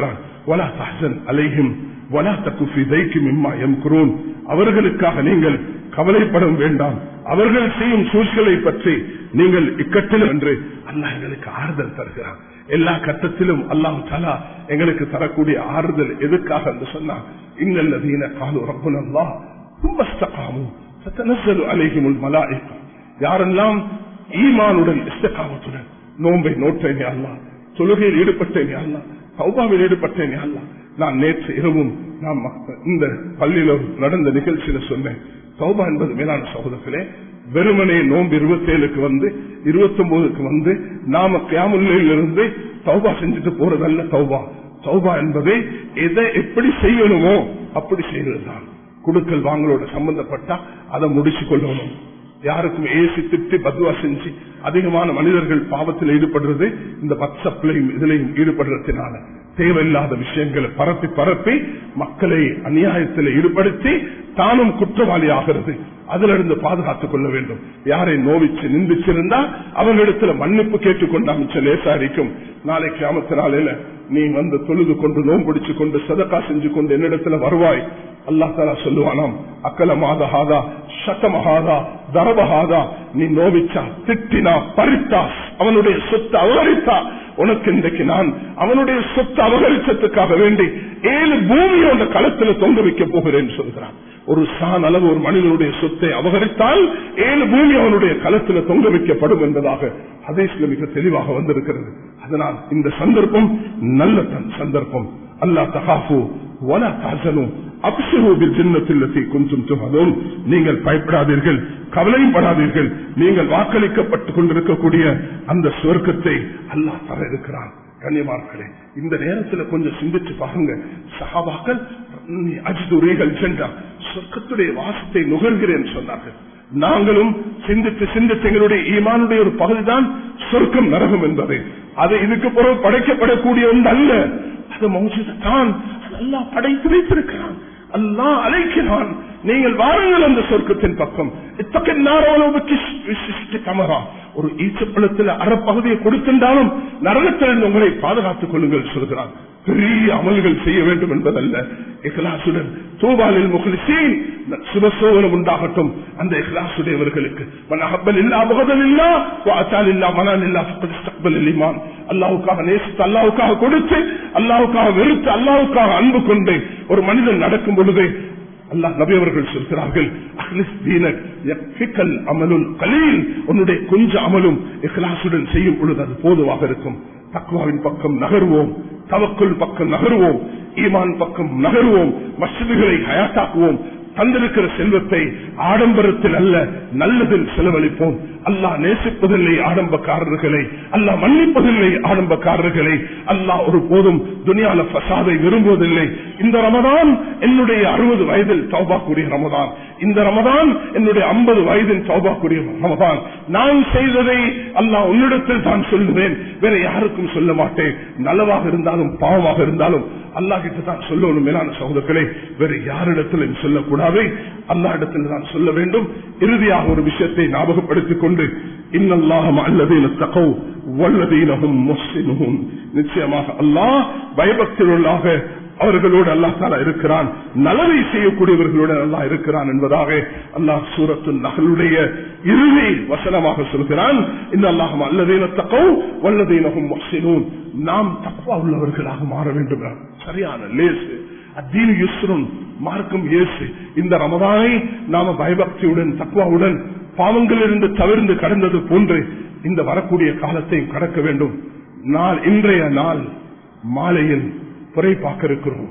வலா தஹன் அலைஹிம் வலா தக்குஃபி தைக்கும் இம்மா எம் குரோன் அவர்களுக்காக நீங்கள் கவலைப்படும் வேண்டாம் அவர்கள் செய்யும் சூழ்ச்சிகளை பற்றி நீங்கள் இக்கட்டில் என்று அல்லாஹ் எங்களுக்கு ஆறுதல் தருகிறான் எல்லா கட்டத்திலும் அல்லாஹ் தலா எங்களுக்கு தரக்கூடிய ஆறுதல் எதுக்காக என்று சொன்னா இன்னல்லதீன காலு ரப்புன் அல்லாஹ் தும்பஸ்தகாமும் சத்தனசலு அலைஹிமுல் மலாயிகா யாரெல்லாம் ஈமானுடன் இஸ்தகாமத்துடன் நோன்பை நோட்டேன் அல்லா தொழுகையில் ஈடுபட்டேன் அல்லா சௌபாவில் ஈடுபட்டேன் அல்லா நான் நேற்று இரவும் நான் இந்த பள்ளியில நடந்த நிகழ்ச்சியில சொன்னேன் சௌபா என்பது மேலான சகோதரர்களே வெறுமனே நோன்பு இருபத்தி ஏழுக்கு வந்து இருபத்தி ஒன்பதுக்கு வந்து நாம கியாமுல்லையில் இருந்து சௌபா செஞ்சுட்டு போறதல்ல சௌபா சௌபா என்பதை எதை எப்படி செய்யணுமோ அப்படி செய்யறதுதான் குடுக்கல் வாங்கலோட சம்பந்தப்பட்டா அதை முடிச்சு கொள்ளணும் யாருக்கும் ஏசி திட்டி பத்வா செஞ்சு அதிகமான மனிதர்கள் பாவத்தில் ஈடுபடுறது இந்த வாட்ஸ்அப்லையும் இதுலையும் ஈடுபடுறதுனால தேவையில்லாத விஷயங்களை பரப்பி பரப்பி மக்களை அநியாயத்தில் ஈடுபடுத்தி தானும் குற்றவாளி ஆகிறது அதுல இருந்து பாதுகாத்துக் கொள்ள வேண்டும் யாரை நோவிச்சு நிந்திச்சிருந்தா அவர்களிடத்துல மன்னிப்பு கேட்டுக்கொண்டு அமைச்ச லேசாரிக்கும் நாளைக்கு அமத்த நாளையில நீ வந்து தொழுது கொண்டு நோம்பிடிச்சு கொண்டு சதக்கா செஞ்சு கொண்டு என்னிடத்துல வருவாய் அல்லா தாலா சொல்லுவானாம் அக்கலமாதஹாதா சத்தமஹாதா தரபஹாதா நீ நோவிச்சா திட்டினா பறித்தா அவனுடைய சொத்து அபகரித்தா உனக்கு இன்றைக்கு நான் அவனுடைய சொத்து அபகரிச்சதுக்காக வேண்டி ஏழு பூமியை அந்த களத்துல தொங்க வைக்க போகிறேன் சொல்கிறான் ஒரு சான் அளவு ஒரு மனிதனுடைய சொத்தை அபகரித்தால் ஏழு பூமி அவனுடைய களத்துல தொங்க வைக்கப்படும் என்பதாக அதேசில மிக தெளிவாக வந்திருக்கிறது அதனால் இந்த சந்தர்ப்பம் நல்ல சந்தர்ப்பம் அல்லா தகாஃபு வலா தாசனும் நீங்கள் பயப்படாதீர்கள் கவலையும் படாதீர்கள் நீங்கள் வாக்களிக்கப்பட்டுக் கொண்டிருக்கக்கூடிய அந்த சுவர்க்கத்தை அல்லாஹ் தர இருக்கிறான் கன்னியமார்களே இந்த நேரத்தில் கொஞ்சம் சிந்திச்சு பாருங்க சகாபாக்கள் அஜிதுரைகள் சென்றா சொர்க்கத்துடைய வாசத்தை நுகர்கிறேன் சொன்னார்கள் நாங்களும் சிந்தித்து சிந்தித்து எங்களுடைய ஈமானுடைய ஒரு பகுதிதான் சொர்க்கம் நரகம் என்பது அது இதுக்கு பிறகு படைக்கப்படக்கூடிய ஒன்று அல்ல அது மௌஜிதான் அல்லா படைத்து வைத்திருக்கிறான் அல்லா அழைக்கிறான் நீங்கள் வாருங்கள் அந்த சொர்க்கத்தின் பக்கம் இத்தகைய கமரா ஒரு ஈச்சப்பழத்தில் அறப்பகுதியை கொடுத்திருந்தாலும் நரகத்திலிருந்து உங்களை பாதுகாத்துக் கொள்ளுங்கள் சொல்கிறான் பெரிய அமல்கள் செய்ய வேண்டும் என்பதல்ல இஹ்லாசுடன் தூபாலில் முகலிசீன் சுபசோகனம் உண்டாகட்டும் அந்த இஹ்லாசுடையவர்களுக்கு மனஹப்பல் இல்லா முகதல் இல்லா வாத்தால் இல்லா மனால் இல்லா இஸ்தக்பல் இல்லிமான் அல்லாவுக்காக நேசித்து அல்லாவுக்காக கொடுத்து அல்லாவுக்காக வெறுத்து அல்லாவுக்காக அன்பு கொண்டு ஒரு மனிதன் நடக்கும் பொழுது அல்லாஹ் நபி அவர்கள் சொல்கிறார்கள் அமலுல் கலீல் உன்னுடைய கொஞ்ச அமலும் இஹ்லாசுடன் செய்யும் பொழுது அது போதுவாக இருக்கும் தக்வாவின் பக்கம் நகர்வோம் தவக்குள் பக்கம் நகர்வோம் ஈமான் பக்கம் நகர்வோம் மசிதிகளை ஹயாத்தாக்குவோம் தந்திருக்கிற செல்வத்தை ஆடம்பரத்தில் அல்ல நல்லதில் செலவழிப்போம் அல்லாஹ் நேசிப்பதில்லை ஆடம்பக்காரர்களை அல்லாஹ் மன்னிப்பதில்லை ஆடம்பக்காரர்களை அல்லாஹ் ஒரு போதும் துனியால பசாதை விரும்புவதில்லை இந்த ரமதான் என்னுடைய அறுபது வயதில் சௌபாக்குரிய ரமதான் இந்த ரமதான் என்னுடைய ஐம்பது வயதில் சௌபாக்குரிய ரமதான் நான் செய்ததை அல்லாஹ் உன்னிடத்தில் தான் சொல்லுவேன் வேற யாருக்கும் சொல்ல மாட்டேன் நல்லவாக இருந்தாலும் பாவமாக இருந்தாலும் அல்லா கிட்ட தான் சொல்லணும் மேலான சகோதரர்களே வேற யாரிடத்திலும் சொல்லக்கூடாது அல்லா இடத்தில் தான் சொல்ல வேண்டும் இறுதியாக ஒரு விஷயத்தை ஞாபகப்படுத்திக் கொண்டு இன்னல்லாஹம் அல்லதீன தகவ் வல்லதீனகும் முஸ்லிமும் நிச்சயமாக அல்லாஹ் பயபக்தியுள்ளாக அவர்களோடு அல்லா தாலா இருக்கிறான் நலவை செய்யக்கூடியவர்களோடு அல்லா இருக்கிறான் என்பதாக அல்லாஹ் சூரத்து நகலுடைய இறுதி வசனமாக சொல்கிறான் இந்த அல்லாஹம் அல்லதீன தக்கவு வல்லதீனகும் முஸ்லிமும் நாம் தப்பா உள்ளவர்களாக மாற வேண்டும் சரியான லேசு அத்தீன் யுஸ்ரும் மார்க்கம் இயேசு இந்த ரமதானை நாம பயபக்தியுடன் தக்குவாவுடன் பாவங்களிலிருந்து தவிர்ந்து கடந்தது போன்று இந்த வரக்கூடிய காலத்தை கடக்க வேண்டும் நாள் இன்றைய நாள் மாலையில் குறை பார்க்க இருக்கிறோம்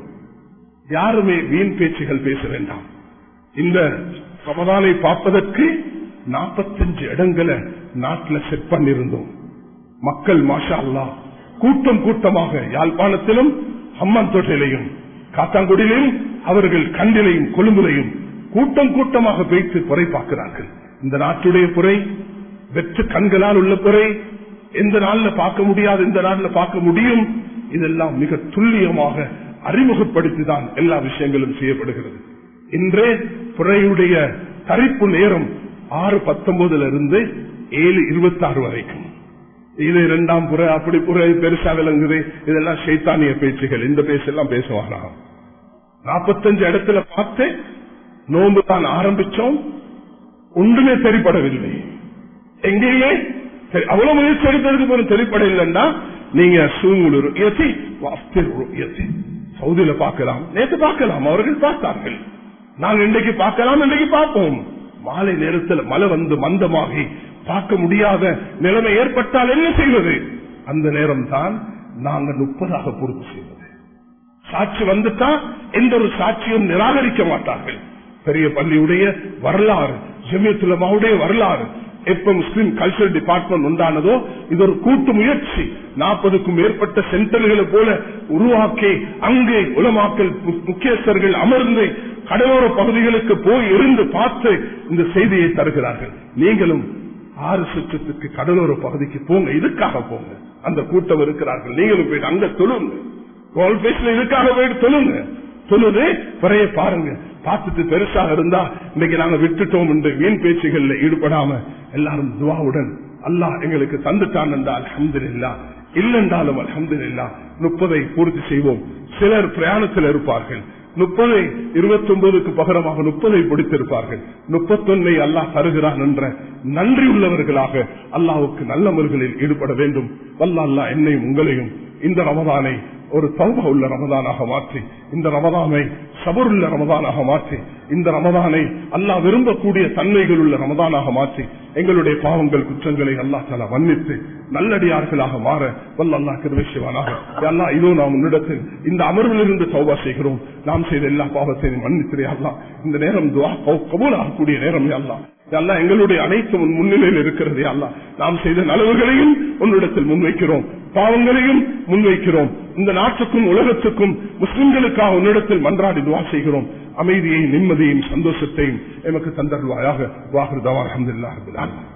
யாருமே வீண் பேச்சுகள் பேச வேண்டாம் இந்த ரமதானை பார்ப்பதற்கு நாற்பத்தஞ்சு இடங்களை நாட்டில் செட் பண்ணிருந்தோம் மக்கள் மாஷா அல்லா கூட்டம் கூட்டமாக யாழ்ப்பாணத்திலும் அம்மன் தொட்டிலையும் காத்தாங்குடியிலும் அவர்கள் கண்டிலையும் கொழும்புலையும் கூட்டம் கூட்டமாக வைத்து குறை பார்க்கிறார்கள் இந்த நாட்டுடைய குறை வெற்று கண்களால் உள்ள குறை எந்த நாள்ல பார்க்க முடியாது இந்த நாள்ல பார்க்க முடியும் இதெல்லாம் மிக துல்லியமாக அறிமுகப்படுத்தி தான் எல்லா விஷயங்களும் செய்யப்படுகிறது இன்றே புறையுடைய தரிப்பு நேரம் ஆறு பத்தொன்பதுல இருந்து ஏழு இருபத்தி ஆறு வரைக்கும் இது இரண்டாம் புற அப்படி புற பெருசா விளங்குது இதெல்லாம் சைத்தானிய பேச்சுகள் இந்த பேச்செல்லாம் பேசுவானா நாற்பத்தஞ்சு இடத்துல பார்த்து நோன்பு தான் ஆரம்பிச்சோம் ஒன்றுமே தெரிப்படவில்லை எங்கேயுமே சரி, அவ்வளவு முயற்சி எடுத்ததுக்கு போல தெரிப்படவில்லைன்னா நீங்க சூங்குழு ருயத்தி வாஸ்திர் ருயத்தி சவுதியில பார்க்கலாம் நேற்று பார்க்கலாம் அவர்கள் பார்த்தார்கள் நாங்கள் இன்றைக்கு பார்க்கலாம் இன்றைக்கு பார்ப்போம் மாலை நேரத்தில் மழை வந்து மந்தமாகி பார்க்க முடியாத நிலைமை ஏற்பட்டால் என்ன செய்வது அந்த நேரம் தான் நாங்க முப்பதாக பூர்த்தி செய்வது சாட்சி வந்துட்டா எந்த ஒரு சாட்சியும் நிராகரிக்க மாட்டார்கள் பெரிய பள்ளியுடைய வரலாறு ஜெமியத்துலமாவுடைய வரலாறு எப்ப முஸ்லிம் கல்ச்சரல் டிபார்ட்மெண்ட் உண்டானதோ இது ஒரு கூட்டு முயற்சி நாற்பதுக்கும் மேற்பட்ட சென்டர்களை போல உருவாக்கி அங்கே உலமாக்கல் மு- முக்கியஸ்தர்கள் அமர்ந்து கடலோர பகுதிகளுக்கு போய் இருந்து பார்த்து இந்த செய்தியை தருகிறார்கள் நீங்களும் ஆறு சுற்றத்துக்கு கடலோர பகுதிக்கு போங்க இதுக்காக போங்க அந்த கூட்டம் இருக்கிறார்கள் நீங்களும் போயிட்டு அங்க தொழுங்க கோல் பேஸ்ல இதுக்காக போயிட்டு தொழுங்க தொழுது பிறைய பாருங்க பார்த்துட்டு பெருசாக இருந்தா இன்னைக்கு நாங்க விட்டுட்டோம் என்று வீண் பேச்சுகள்ல ஈடுபடாம எல்லாரும் துவாவுடன் அல்லாஹ் எங்களுக்கு தந்துட்டான் என்றால் அல்ஹம்துலில்லா இல்லென்றாலும் அல்ஹம்துலில்லா முப்பதை பூர்த்தி செய்வோம் சிலர் பிரயாணத்தில் இருப்பார்கள் முப்பதை இருபத்தி ஒன்பதுக்கு பகரமாக முப்பதை பிடித்திருப்பார்கள் முப்பத்தொன்னை அல்லாஹ் தருகிறான் என்ற நன்றி உள்ளவர்களாக அல்லாஹ்வுக்கு நல்ல முறைகளில் ஈடுபட வேண்டும் வல்ல அல்லாஹ் என்னையும் உங்களையும் இந்த ரமதானை ஒரு தௌபா உள்ள ரமதானாக மாற்றி இந்த ரமதானை சபருள்ள ரமதானாக மாற்றி இந்த ரமதானை அல்லாஹ் விரும்பக்கூடிய தன்மைகள் உள்ள ரமதானாக மாற்றி எங்களுடைய பாவங்கள் குற்றங்களை அல்லாஹ் தலா மன்னித்து நல்லடியார்களாக மாற வல்ல அல்லாஹ் கிருபை செய்வானாக யா அல்லாஹ் இதோ நாம் உன்னிடத்தில் இந்த அமர்விலிருந்து தௌபா செய்கிறோம் நாம் செய்த எல்லா பாவத்தையும் மன்னித்திரே அல்லாஹ் இந்த நேரம் துவா கபூல் ஆகக்கூடிய நேரம் யா அல்லாஹ் யா அல்லாஹ் எங்களுடைய அனைத்து உன் முன்னிலையில் இருக்கிறது யா அல்லாஹ் நாம் செய்த நலவுகளையும் உன்னிடத்தில் முன்வைக்கிறோம் பாவங்களையும் முன்வைக்கிறோம் இந்த நாட்டுக்கும் உலகத்துக்கும் முஸ்லிம்களுக்காக உன்னிடத்தில் மன்றாடி துவா செய்கிறோம் அமைதியை நிம்மதியையும் சந்தோஷத்தையும் எமக்கு தந்தருவாயாக வாகிருதவா அஹமதுல்லாஹ்